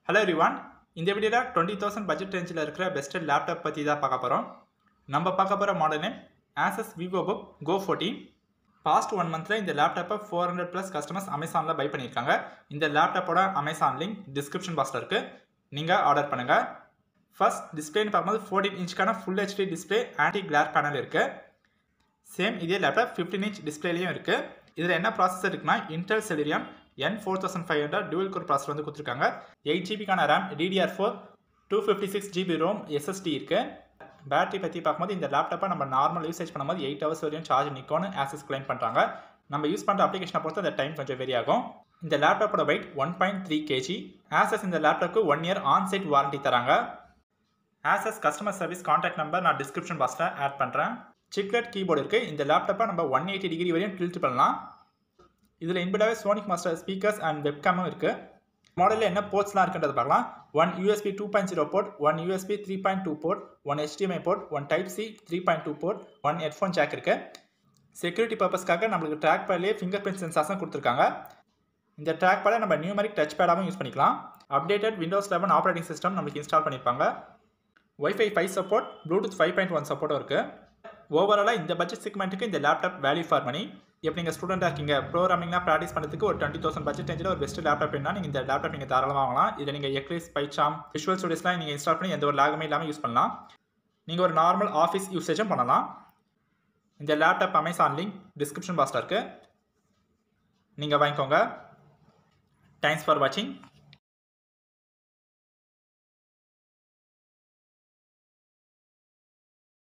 hello everyone இந்த வீடியோவில் twenty thousand budget ரேஞ்சில் இருக்கிற பெஸ்ட் லேப்டாப் பற்றி தான் பார்க்க போகிறோம் நம்ம பார்க்க போகிற model Asus Vivobook go fourteen past one மந்தில் இந்த லேப்டாப்பை ஃபோர் ஹண்ட்ரட் ப்ளஸ் கஸ்டமர்ஸ் அமேசானில் பை பண்ணியிருக்காங்க இந்த லேப்டாப்போட அமேசான் லிங்க் டிஸ்கிரிப்ஷன் பாக்ஸில் இருக்குது நீங்கள் ஆர்டர் பண்ணுங்கள் ஃபர்ஸ்ட் டிஸ்பிளேன்னு பார்க்கும்போது ஃபோர்டீன் இன்ச்சுக்கான full HD display anti glare panel இருக்குது சேம் இதே லேப்டாப் ஃபிஃப்டின் இன்ச் டிஸ்பிளேலையும் இருக்குது இதில் என்ன ப்ராசஸர் இருக்குன்னா Intel Celeron N four thousand five hundred dual core processor வந்து கொடுத்துருக்காங்க எயிட் ஜிபிக்கான RAM DDR four two fifty six GB ROM SSD இருக்குது பேட்டரி பற்றி பார்க்கும்போது இந்த லேப்டாப்பை நம்ம நார்மல் யூசேஜ் பண்ணும்போது எயிட் ஹவர்ஸ் வரையும் சார்ஜ் நிற்கும்னு ஆக்சஸ் கிளைம் பண்ணுறாங்க நம்ம யூஸ் பண்ணுற அப்ளிகேஷனை பொறுத்து அந்த டைம் கொஞ்சம் வெரி ஆகும் இந்த லேப்டாப்போட weight one point three kg Asus இந்த லேப்டாப்க்கு one year on site warranty தராங்க Asus customer service contact number நான் டிஸ்கிரிப்ஷன் பாக்ஸில் ஆட் பண்ணுறேன் சிக்லெட் கீபோர்டு இருக்குது இந்த லேப்டாப்பை நம்ம ஒன் எயிட்டி டிகிரி வரையும் டில்ட் பண்ணலாம் இதில் இன்பிடாவே சோனிக் மாஸ்டர் ஸ்பீக்கர்ஸ் அண்ட் வெப்கேமும் இருக்குது மாடலில் என்ன போர்ட்ஸ்லாம் இருக்குன்றது பார்க்கலாம் one USB two point zero port one USB three point two port one HDMI port one type C three point two port one headphone jack இருக்குது செக்யூரிட்டி பர்பஸ்க்காக நம்மளுக்கு ட்ராக் பேட்லேயே ஃபிங்கர் பிரிண்ட் சென்சார்ஸும் கொடுத்துருக்காங்க இந்த ட்ராக் பேடை நம்ம நியூமரிக் டச் பேடாகவும் யூஸ் பண்ணிக்கலாம் updated Windows eleven operating system நம்மளுக்கு இன்ஸ்டால் பண்ணியிருப்பாங்க WiFi five support Bluetooth five point one சப்போர்ட்டும் இருக்குது ஓவராலாக இந்த பட்ஜெட் செக்மெண்ட்டுக்கு இந்த லேப்டாப் வேல்யூ ஃபார் மணி இப்போ நீங்கள் ஸ்டூடெண்ட்டாக இருக்கீங்க ப்ரோக்ராமிங்லாம் ப்ராக்டிஸ் பண்ணுறதுக்கு ஒரு டுவெண்ட்டி தௌசண்ட் பட்ஜெட் ரேஞ்சில் ஒரு பெஸ்ட் லேப்டாப் வேணும்னா நீங்கள் இந்த லேப்டாப் நீங்கள் தாராளமாக வாங்கலாம் இதில் நீங்கள் எக்லிஸ் பைச்சாம் விஷுவல் ஸ்டுடியோஸ்லாம் நீங்கள் இன்ஸ்டால் பண்ணி எந்த ஒரு லாகமே இல்லாமல் யூஸ் பண்ணலாம் நீங்கள் ஒரு நார்மல் ஆஃபீஸ் யூசேஜும் பண்ணலாம் இந்த லேப்டாப் அமேசான் லிங்க் டிஸ்கிரிப்ஷன் பாக்ஸில் இருக்குது நீங்கள் வாங்கிக்கோங்க தேங்க்ஸ் ஃபார் வாட்சிங்